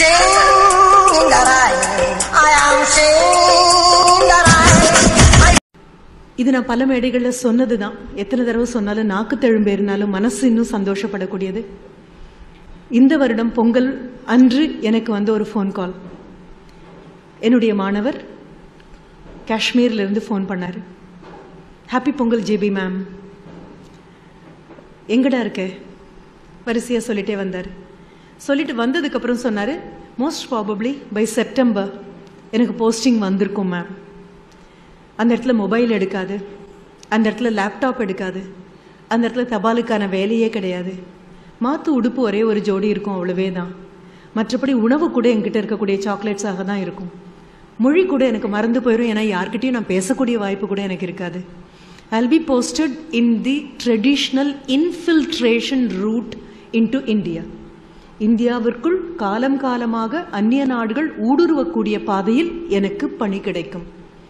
singing in the rain. I am singing in the rain. இது நான் பல மேடைகளில் சொன்னது தான் எத்தனை தடவை சொன்னாலும் நாக்கு தழும்பேறினாலும் மனசு இன்னும் சந்தோஷப்படக்கூடியது இந்த வருடம் பொங்கல் அன்று எனக்கு வந்த ஒரு ஃபோன் கால் என்னுடைய மாணவர் காஷ்மீர்ல இருந்து ஃபோன் பண்ணார் ஹாப்பி பொங்கல் ஜேபி மேம் எங்கடா இருக்க வரிசையாக சொல்லிட்டே வந்தார் சொல்லிட்டு வந்ததுக்கப்புறம் சொன்னார் மோஸ்ட் ப்ராபப்ளி பை செப்டம்பர் எனக்கு போஸ்டிங் வந்திருக்கும் மேம் அந்த இடத்துல மொபைல் எடுக்காது அந்த இடத்துல லேப்டாப் எடுக்காது அந்த இடத்துல தபாலுக்கான வேலையே கிடையாது மாத்து உடுப்பு ஒரே ஒரு ஜோடி இருக்கும் அவ்வளவே தான் மற்றபடி உணவு கூட என்கிட்ட இருக்கக்கூடிய சாக்லேட்ஸாக தான் இருக்கும் மொழி கூட எனக்கு மறந்து போயிடும் ஏன்னா யார்கிட்டயும் நான் பேசக்கூடிய வாய்ப்பு கூட எனக்கு இருக்காது I'll be posted in the traditional infiltration route into India இந்தியாவிற்குள் காலம் காலமாக அந்நிய நாடுகள் ஊடுருவக்கூடிய பாதையில் எனக்கு பணி கிடைக்கும்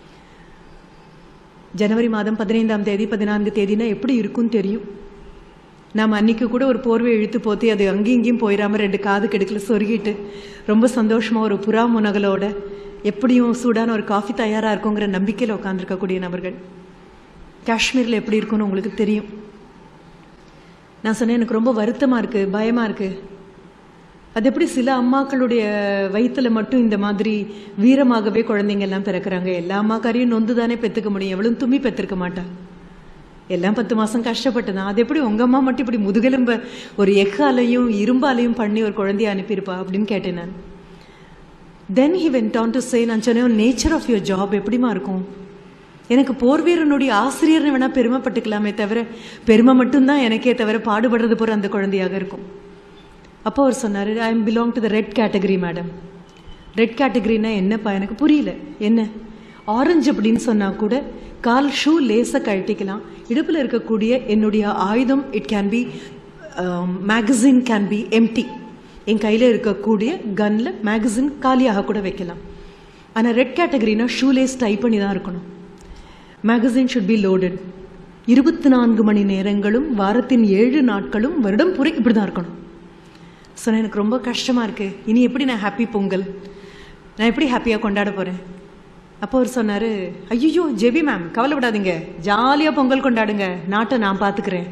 ஜனவரி மாதம் பதினைந்தாம் தேதி பதினான்கு தேதினா எப்படி இருக்கும்னு தெரியும் நாம் அன்னைக்கு கூட ஒரு போர்வை இழுத்து போத்தி அது அங்கேயும் இங்கேயும் போயிடாம ரெண்டு காது கெடுக்கல சொருகிட்டு ரொம்ப சந்தோஷமா ஒரு புறா முனகலோட எப்படியும் சூடான ஒரு காஃபி தயாரா இருக்குங்கிற நம்பிக்கையில் உட்காந்துருக்கக்கூடிய நபர்கள் காஷ்மீரில் எப்படி இருக்கும்னு உங்களுக்கு தெரியும் நான் சொன்னேன் எனக்கு ரொம்ப வருத்தமா இருக்கு பயமா இருக்கு அது எப்படி சில அம்மாக்களுடைய வயித்துல மட்டும் இந்த மாதிரி வீரமாகவே குழந்தைங்க எல்லாம் பிறக்கிறாங்க எல்லா அம்மாக்காரையும் நொந்து தானே பெத்துக்க முடியும் எவ்வளவு தும்மி பெற்றிருக்க மாட்டா எல்லாம் பத்து மாசம் கஷ்டப்பட்டு தான் அது எப்படி உங்க அம்மா மட்டும் இப்படி முதுகெலும்ப ஒரு எக்காலையும் இரும்பாலையும் பண்ணி ஒரு குழந்தைய அனுப்பியிருப்பா அப்படின்னு கேட்டேன் நான் then he went on to say நான் சொன்னேன் நேச்சர் ஆஃப் யுவர் ஜாப் எப்படிமா இருக்கும் எனக்கு போர் வீரனுடைய ஆசிரியர்னு வேணா பெருமைப்பட்டுக்கலாமே தவிர பெருமை மட்டும்தான் எனக்கே தவிர பாடுபடுறது போற அந்த குழந்தையாக இருக்கும் அப்போ அவர் சொன்னார் I am belong to the red category madam red கேட்டகரினா என்னப்பா எனக்கு புரியல என்ன ஆரஞ்சு அப்படின்னு சொன்னா கூட கால் ஷூ லேசை கழட்டிக்கலாம் இடுப்பில் இருக்கக்கூடிய என்னுடைய ஆயுதம் it can be magazine can be empty என் கையில் இருக்கக்கூடிய கன்னில் மேகசின் காலியாக கூட வைக்கலாம் ஆனால் ரெட் கேட்டகரினா ஷூ லேஸ் டைப் பண்ணி தான் இருக்கணும் மேகசின் ஷுட் பி லோடட் இருபத்தி நான்கு மணி நேரங்களும் வாரத்தின் ஏழு நாட்களும் வருடம் பூரா இப்படி தான் இருக்கணும் சொன்னேன் எனக்கு ரொம்ப கஷ்டமா இருக்கு இனி எப்படி நான் ஹாப்பி பொங்கல் நான் எப்படி ஹாப்பியா கொண்டாட போறேன் அப்போ அவர் சொன்னாரு ஐயோ ஜெபி மேம் கவலைப்படாதீங்க ஜாலியா பொங்கல் கொண்டாடுங்க நாட்டை நான் பாத்துக்கிறேன்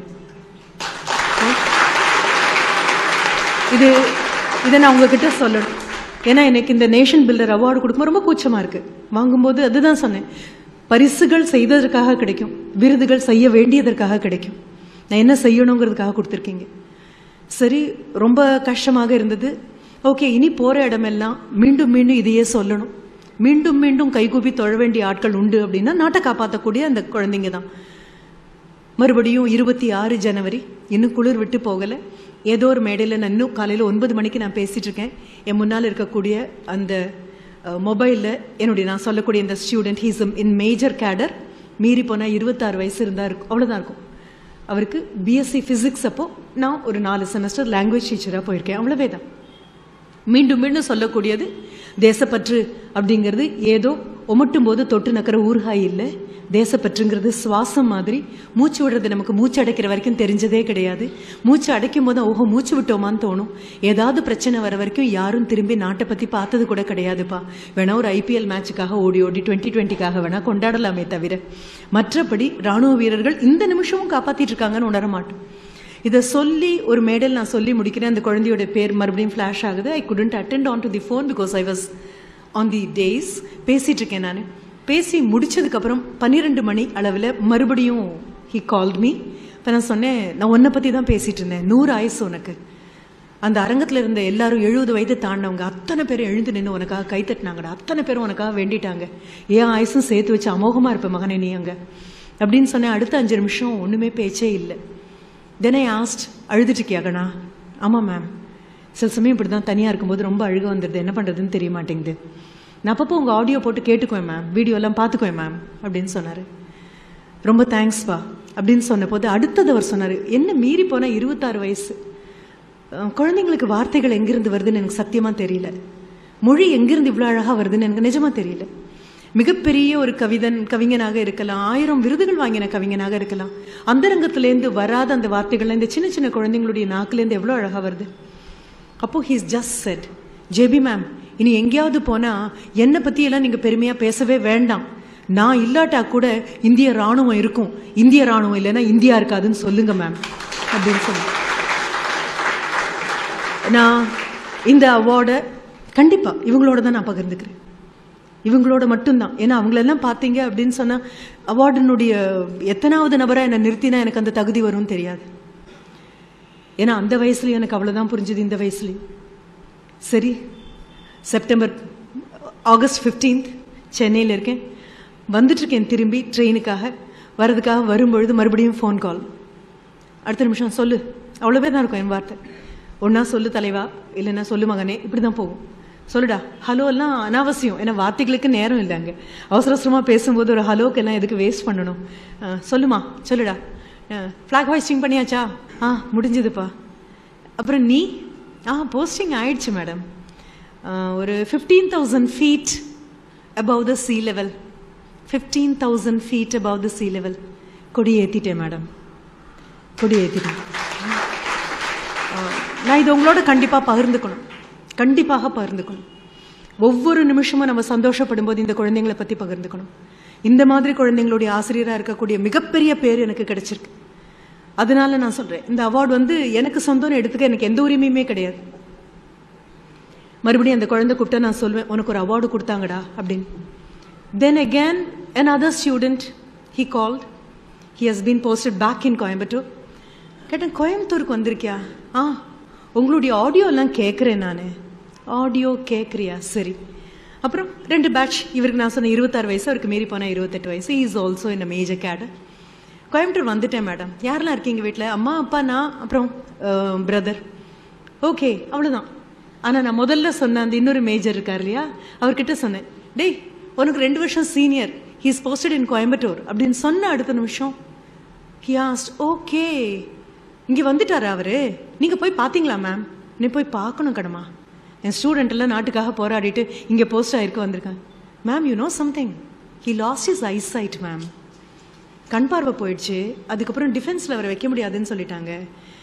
இது இதை நான் உங்ககிட்ட சொல்லணும் ஏன்னா எனக்கு இந்த நேஷன் பில்டர் அவார்டு கொடுக்கும்போது ரொம்ப கூச்சமா இருக்கு வாங்கும்போது அதுதான் சொன்னேன் பரிசுகள் செய்ததற்காக கிடைக்கும் விருதுகள் செய்ய வேண்டியதற்காக கிடைக்கும் நான் என்ன செய்யணுங்கிறதுக்காக கொடுத்துருக்கீங்க சரி ரொம்ப கஷ்டமாக இருந்தது ஓகே இனி போற இடமெல்லாம் மீண்டும் மீண்டும் இதையே சொல்லணும் மீண்டும் மீண்டும் கைகூப்பி தொழ வேண்டிய ஆட்கள் உண்டு அப்படின்னா நாட்டை காப்பாற்றக்கூடிய அந்த குழந்தைங்க தான் மறுபடியும் இருபத்தி ஆறு ஜனவரி இன்னும் குளிர் விட்டு போகலை ஏதோ ஒரு மேடையில் நான் இன்னும் காலையில் ஒன்பது மணிக்கு நான் பேசிட்டு இருக்கேன் என் முன்னால் இருக்கக்கூடிய அந்த மொபைலில் என்னுடைய நான் சொல்லக்கூடிய இந்த student he's in major cadre மீறி போனால் இருபத்தாறு வயசு இருந்தால் இருக்கும் அவ்வளோதான் இருக்கும் அவருக்கு பிஎஸ்சி ஃபிசிக்ஸ் அப்போ நான் ஒரு நாலு செமஸ்டர் லாங்குவேஜ் டீச்சராக போயிருக்கேன் அவ்வளவே தான் மீண்டும் மீண்டும் சொல்லக்கூடியது தேசப்பற்று அப்படிங்கிறது ஏதோ உமட்டும் போது தொட்டு நக்கிற ஊறுகாய் இல்லை தேசப்பற்றுங்கிறது சுவாசம் மாதிரி மூச்சு விடுறது நமக்கு மூச்சு அடைக்கிற வரைக்கும் தெரிஞ்சதே கிடையாது மூச்சு அடைக்கும் போது ஓஹோ மூச்சு விட்டோமான்னு தோணும் ஏதாவது பிரச்சனை வர வரைக்கும் யாரும் திரும்பி நாட்டை பற்றி பார்த்தது கூட கிடையாதுப்பா வேணா ஒரு ஐபிஎல் மேட்சுக்காக ஓடி ஓடி டுவெண்ட்டி டுவெண்ட்டிக்காக வேணா கொண்டாடலாமே தவிர மற்றபடி ராணுவ வீரர்கள் இந்த நிமிஷமும் காப்பாத்திட்டு இருக்காங்கன்னு உணர மாட்டோம் இதை சொல்லி ஒரு மேடல் நான் சொல்லி முடிக்கிறேன் அந்த குழந்தையோட பேர் மறுபடியும் ஃப்ளாஷ் ஆகுது I couldn't attend on to the phone because I was on the days பேசிட்டு இருக்கேன் நான் பேசி முடிச்சதுக்கப்புறம் பன்னிரெண்டு மணி அளவில் மறுபடியும் ஹி கால்ட் மீ இப்போ நான் சொன்னேன் நான் உன்னை பற்றி தான் பேசிட்டு இருந்தேன் நூறு ஆயுசு உனக்கு அந்த அரங்கத்தில் இருந்த எல்லாரும் எழுபது வயது தாண்டினவங்க அத்தனை பேரும் எழுந்து நின்று உனக்காக கை தட்டினாங்கடா அத்தனை பேரும் உனக்காக வேண்டிட்டாங்க ஏன் ஆயுசும் சேர்த்து வச்சு அமோகமாக இருப்ப மகனே நீ அங்கே அப்படின்னு சொன்னேன் அடுத்த அஞ்சு நிமிஷம் ஒன்றுமே பேச்சே இல்லை தென் ஐ ஆஸ்ட் அழுதுட்டு இருக்கியாகண்ணா ஆமாம் மேம் சில சமயம் இப்படி தான் தனியாக இருக்கும்போது ரொம்ப அழுக வந்துடுது என்ன பண்ணுறதுன்னு தெரிய மாட்டேங்குது நான் அப்பப்போ உங்கள் ஆடியோ போட்டு கேட்டுக்குவேன் மேம் வீடியோ எல்லாம் பார்த்துக்குவேன் மேம் அப்படின்னு சொன்னார் ரொம்ப தேங்க்ஸ்ப்பா அப்படின்னு சொன்ன போது அடுத்தது அவர் சொன்னார் என்ன மீறி போனால் இருபத்தாறு வயசு அஹ், குழந்தைங்களுக்கு வார்த்தைகள் எங்கிருந்து வருதுன்னு எனக்கு சத்தியமாக தெரியல மொழி எங்கிருந்து இவ்வளோ அழகாக வருதுன்னு எனக்கு நிஜமாக தெரியல மிகப்பெரிய ஒரு கவிதன் கவிஞனாக இருக்கலாம் ஆயிரம் விருதுகள் வாங்கின கவிஞனாக இருக்கலாம் அந்தரங்கத்திலேருந்து வராத அந்த வார்த்தைகள்லாம் இந்த சின்ன சின்ன குழந்தைங்களுடைய நாக்குலேருந்து எவ்வளோ அழகாக வருது அப்போ he's just said JP ma'am இனி எங்கேயாவது போனா என்னை பத்தி எல்லாம் நீங்க பெருமையா பேசவே வேண்டாம் நான் இல்லாட்டா கூட இந்திய ராணுவம் இருக்கும் இந்திய ராணுவம் இல்லைன்னா இந்தியா இருக்காதுன்னு சொல்லுங்க மேம் அப்படின்னு சொல்லி நான் இந்த அவார்டை கண்டிப்பா இவங்களோட தான் நான் பகிர்ந்துக்கிறேன் இவங்களோட மட்டும்தான் ஏன்னா அவங்களெல்லாம் பார்த்தீங்க அப்படின்னு சொன்னா அவார்டினுடைய எத்தனாவது நபரா என்னை நிறுத்தினா எனக்கு அந்த தகுதி வரும்னு தெரியாது ஏன்னா அந்த வயசுலயும் எனக்கு அவ்வளவுதான் புரிஞ்சுது இந்த வயசுலயும் சரி செப்டம்பர் ஆகஸ்ட் 15th சென்னையில் இருக்கேன் வந்துட்டு இருக்கேன் திரும்பி ட்ரெயினுக்காக வர்றதுக்காக வரும்பொழுது மறுபடியும் ஃபோன் கால் அடுத்த நிமிஷம் சொல்லு அவ்வளோவே தான் இருக்கும் என் வார்த்தை ஒன்றா சொல்லு தலைவா இல்லைன்னா சொல்லு மகனே இப்படி தான் போகும் சொல்லுடா ஹலோ எல்லாம் அனாவசியம் ஏன்னா வார்த்தைகளுக்கு நேரம் இல்லை அங்கே அவசர அவசரமாக பேசும்போது ஒரு ஹலோக்கு எல்லாம் எதுக்கு வேஸ்ட் பண்ணணும் ஆ, சொல்லுமா சொல்லுடா ஃப்ளாக் ஹாய்ஸ்டிங் பண்ணியாச்சா ஆ முடிஞ்சதுப்பா அப்புறம் நீ ஆ போஸ்டிங் ஆயிடுச்சு மேடம் ஒரு fifteen thousand feet above the sea level fifteen thousand feet above the sea level கொடி ஏற்றிட்டேன் மேடம் கொடி ஏற்றிட்டேன் நான் இது உங்களோட கண்டிப்பாக பகிர்ந்துக்கணும் கண்டிப்பாக பகிர்ந்துக்கணும் ஒவ்வொரு நிமிஷமும் நம்ம சந்தோஷப்படும் போது இந்த குழந்தைங்களை பற்றி பகிர்ந்துக்கணும் இந்த மாதிரி குழந்தைங்களுடைய ஆசிரியராக இருக்கக்கூடிய மிகப்பெரிய பேர் எனக்கு கிடைச்சிருக்கு அதனால நான் சொல்றேன் இந்த அவார்டு வந்து எனக்கு சொந்தம்னு எடுத்துக்க எனக்கு எந்த உரிமையுமே கிடையாது மறுபடியும் அந்த குழந்தை கூப்பிட்டா நான் சொல்வேன் உனக்கு ஒரு அவார்டு கொடுத்தாங்கடா அப்படின்னு then again another student he called he has been posted back in Coimbatore கேட்டேன் கோயம்புத்தூருக்கு வந்திருக்கியா ஆ உங்களுடைய ஆடியோ எல்லாம் கேட்குறேன் நான் ஆடியோ கேட்குறியா சரி அப்புறம் ரெண்டு பேட்ச் இவருக்கு நான் சொன்ன இருபத்தாறு வயசு அவருக்கு மீறி போனால் இருபத்தெட்டு வயசு is also in a major cadre Coimbatore வந்துட்டேன் மேடம் யாரெல்லாம் இருக்கீங்க வீட்டில் அம்மா அப்பா நான் அப்புறம் பிரதர் ஓகே அவ்வளோதான் ஆனால் நான் முதல்ல சொன்ன அந்த இன்னொரு மேஜர் இருக்கார் இல்லையா அவர்கிட்ட சொன்னேன் டேய் உனக்கு ரெண்டு வருஷம் senior he's posted in Coimbatore அப்படின்னு சொன்ன அடுத்த நிமிஷம் ஹி ஆஸ்ட் ஓகே இங்கே வந்துட்டாரா அவரு நீங்க போய் பார்த்தீங்களா மேம் நீ போய் பார்க்கணும் கடமா என் ஸ்டூடெண்ட் எல்லாம் நாட்டுக்காக போராடிட்டு இங்கே போஸ்ட் ஆயிருக்க வந்திருக்காங்க ma'am you know something he lost his eyesight ma'am கண் பார்வை போயிடுச்சு அதுக்கப்புறம் டிஃபென்ஸில் அவரை வைக்க முடியாதுன்னு சொல்லிட்டாங்க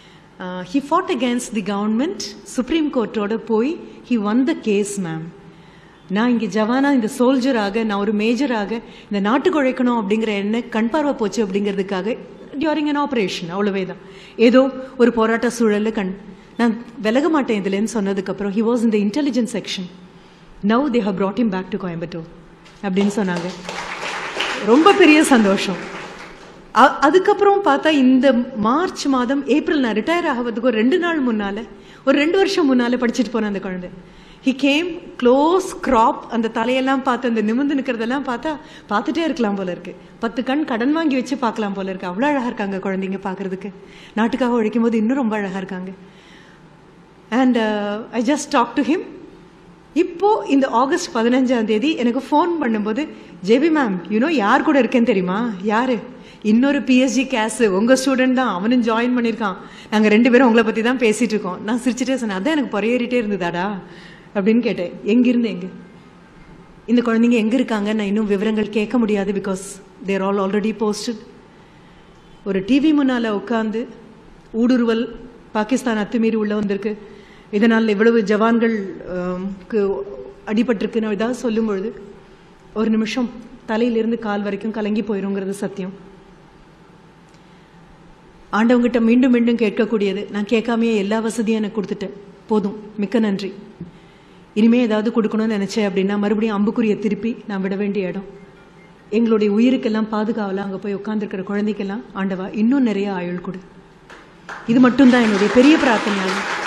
he fought against the government supreme கோர்ட்டோட போய் he won the case ma'am நான் இங்கே ஜவானா இந்த சோல்ஜராக நான் ஒரு மேஜராக இந்த நாட்டுக்கு உழைக்கணும் அப்படிங்கிற என்ன கண் பார்வை போச்சு அப்படிங்கிறதுக்காக டியூரிங் an ஆப்ரேஷன் அவ்வளவே தான் ஏதோ ஒரு போராட்ட சூழல்ல கண் நான் விலக மாட்டேன் இதுலன்னு சொன்னதுக்கப்புறம் he was in the intelligence section now they have brought him back to Coimbatore அப்படின்னு சொன்னாங்க ரொம்ப பெரிய சந்தோஷம் அ- அதுக்கப்புறம் பார்த்தா இந்த மார்ச் மாதம் ஏப்ரல் நான் ரிட்டையர் ஆகிறதுக்கு ஒரு ரெண்டு நாள் முன்னால ஒரு ரெண்டு வருஷம் முன்னால படிச்சுட்டு போன அந்த குழந்தை ஹி கேம் க்ளோஸ் கிராப் அந்த தலையெல்லாம் பார்த்து அந்த நிமிர்ந்து நிற்கிறதெல்லாம் பார்த்தா பார்த்துட்டே இருக்கலாம் போல இருக்கு பத்து கண் கடன் வாங்கி வச்சு பார்க்கலாம் போல இருக்கு அவ்வளோ அழகா இருக்காங்க குழந்தைங்க பார்க்கறதுக்கு நாட்டுக்காக உழைக்கும் போது இன்னும் ரொம்ப அழகா இருக்காங்க and I just talk to him இப்போ இந்த ஆகஸ்ட் பதினஞ்சாம் தேதி எனக்கு ஃபோன் பண்ணும்போது ஜேபி மேம் யூனோ யார் கூட இருக்கேன்னு தெரியுமா யாரு இன்னொரு பிஎஸ்ஜி கேஸ் உங்க ஸ்டூடெண்ட் தான் அவனும் ஜாயின் பண்ணியிருக்கான் நாங்க ரெண்டு பேரும் உங்களை பத்தி தான் பேசிட்டு இருக்கோம் நான் சிரிச்சிட்டே சொன்னேன் அதான் எனக்கு பொறையேறிட்டே இருந்ததாடா அப்படின்னு கேட்டேன் எங்கிருந்து எங்க இந்த குழந்தைங்க எங்க இருக்காங்க நான் இன்னும் விவரங்கள் கேட்க முடியாது because they're all already posted ஒரு டிவி முன்னால உட்கார்ந்து ஊடுருவல் பாகிஸ்தான் அத்துமீறி உள்ள வந்திருக்கு இதனால் இவ்வளவு ஜவான்கள் ஆம், க்கு அடிபட்டிருக்குன்னு ஏதாவது சொல்லும் பொழுது ஒரு நிமிஷம் தலையிலிருந்து கால் வரைக்கும் கலங்கி போயிருங்கிறது சத்தியம் ஆண்டவங்கிட்ட மீண்டும் மீண்டும் கேட்கக்கூடியது நான் கேட்காமையே எல்லா வசதியும் எனக்கு கொடுத்துட்டேன் போதும் மிக்க நன்றி இனிமே ஏதாவது கொடுக்கணும்னு நினைச்சேன் அப்படின்னா மறுபடியும் அம்புக்குரிய திருப்பி நான் விட வேண்டிய இடம் எங்களுடைய உயிருக்கெல்லாம் பாதுகாவலாம் அங்கே போய் உட்காந்துருக்கிற குழந்தைக்கெல்லாம் ஆண்டவா இன்னும் நிறைய ஆயுள் கொடு இது மட்டும்தான் என்னுடைய பெரிய பிரார்த்தனையாகும்